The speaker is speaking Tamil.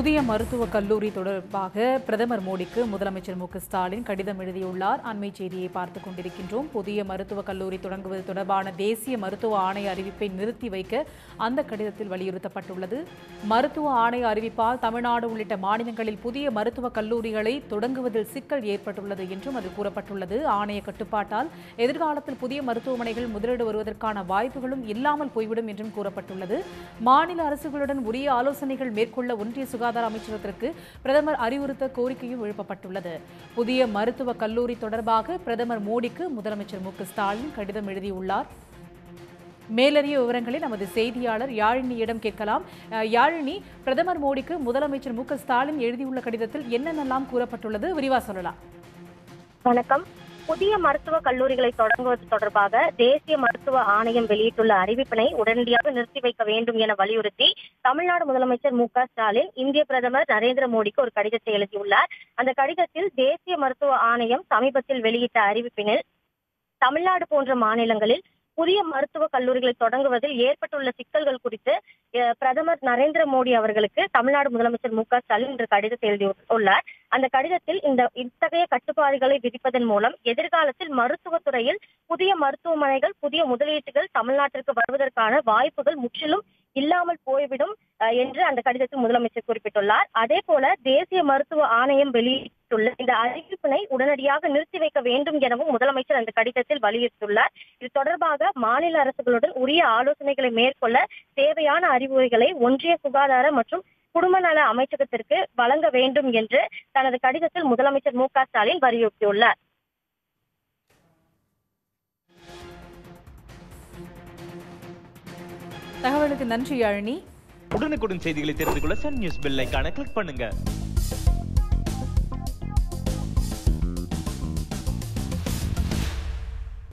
புதிய மருத்துவக் கல்லூரி தொடர்பாக பிரதமர் மோடிக்கு முதலமைச்சர் மு க ஸ்டாலின் கடிதம் எழுதியுள்ளார் அண்மை செய்தியை பார்த்துக் கொண்டிருக்கின்றோம் புதிய மருத்துவக் கல்லூரி தொடங்குவது தொடர்பான தேசிய மருத்துவ ஆணைய அறிவிப்பை நிறுத்தி வைக்க அந்த கடிதத்தில் வலியுறுத்தப்பட்டுள்ளது மருத்துவ ஆணைய அறிவிப்பால் தமிழ்நாடு உள்ளிட்ட மாநிலங்களில் புதிய மருத்துவக் கல்லூரிகளை தொடங்குவதில் சிக்கல் ஏற்பட்டுள்ளது என்றும் அதில் கூறப்பட்டுள்ளது ஆணைய கட்டுப்பாட்டால் எதிர்காலத்தில் புதிய மருத்துவமனைகள் முதலீடு வருவதற்கான வாய்ப்புகளும் இல்லாமல் போய்விடும் என்றும் கூறப்பட்டுள்ளது மாநில அரசுகளுடன் உரிய ஆலோசனைகள் மேற்கொள்ள ஒன்றிய சுகாதார அமைச்சகத்திற்கு பிரதமர் அறிவுறுத்த கோரிக்கையும் எழுப்பப்பட்டுள்ளது புதிய மருத்துவக் கல்லூரி தொடர்பாக பிரதமர் மோடிக்கு முதலமைச்சர் மு க ஸ்டாலின் கடிதம் எழுதியுள்ளார் மேலறிய விவரங்களை நமது செய்தியாளர் யாழினியிடம் கேட்கலாம் அஹ், யாழினி பிரதமர் மோடிக்கு முதலமைச்சர் மு க ஸ்டாலின் எழுதியுள்ள கடிதத்தில் என்னென்னலாம் கூறப்பட்டுள்ளது விரிவா சொல்லலாம் வணக்கம் புதிய மருத்துவ கல்லூரிகளை தொடங்குவது தொடர்பாக தேசிய மருத்துவ ஆணையம் வெளியிட்டுள்ள அறிவிப்பினை உடனடியாக நிறுத்தி வைக்க வேண்டும் என வலியுறுத்தி தமிழ்நாடு முதலமைச்சர் மு க ஸ்டாலின் இந்திய பிரதமர் நரேந்திர மோடிக்கு ஒரு கடிதத்தை எழுதியுள்ளார் அந்த கடிதத்தில் தேசிய மருத்துவ ஆணையம் சமீபத்தில் வெளியிட்ட அறிவிப்பினில் தமிழ்நாடு போன்ற மாநிலங்களில் புதிய மருத்துவ கல்லூரிகளை தொடங்குவதில் ஏற்பட்டுள்ள சிக்கல்கள் குறித்து அஹ், பிரதமர் நரேந்திர மோடி அவர்களுக்கு தமிழ்நாடு முதலமைச்சர் மு க ஸ்டாலின் இன்று கடிதத்தை எழுதியுள்ளார் அந்த கடிதத்தில் இந்த இத்தகைய கட்டுப்பாடுகளை விதிப்பதன் மூலம் எதிர்காலத்தில் மருத்துவத் துறையில் புதிய மருத்துவமனைகள் புதிய முதலீட்டுகள் தமிழ்நாட்டிற்கு வருவதற்கான வாய்ப்புகள் முற்றிலும் இல்லாமல் போய்விடும் அஹ், என்று அந்த கடிதத்தில் முதலமைச்சர் குறிப்பிட்டுள்ளார் அதே போல தேசிய மருத்துவ ஆணையம் வெளியிட்டுள்ள இந்த அறிவிப்பினை உடனடியாக நிறுத்தி வைக்க வேண்டும் எனவும் முதலமைச்சர் அந்த கடிதத்தில் வலியுறுத்தியுள்ளார் இது தொடர்பாக மாநில அரசுகளுடன் உரிய ஆலோசனைகளை மேற்கொள்ள தேவையான அறிவுரைகளை ஒன்றிய சுகாதார மற்றும் குடும்ப நல அமைச்சகத்திற்கு வழங்க வேண்டும் என்று தனது கடிதத்தில் முதலமைச்சர் மு க ஸ்டாலின் வலியுறுத்தியுள்ளார் தகவலுக்கு நன்றி யாழினி உடனுக்குடன் செய்திகளை தெரிந்து கொள்ள சன் நியூஸ் பெல் ஐகானை கிளிக் பண்ணுங்க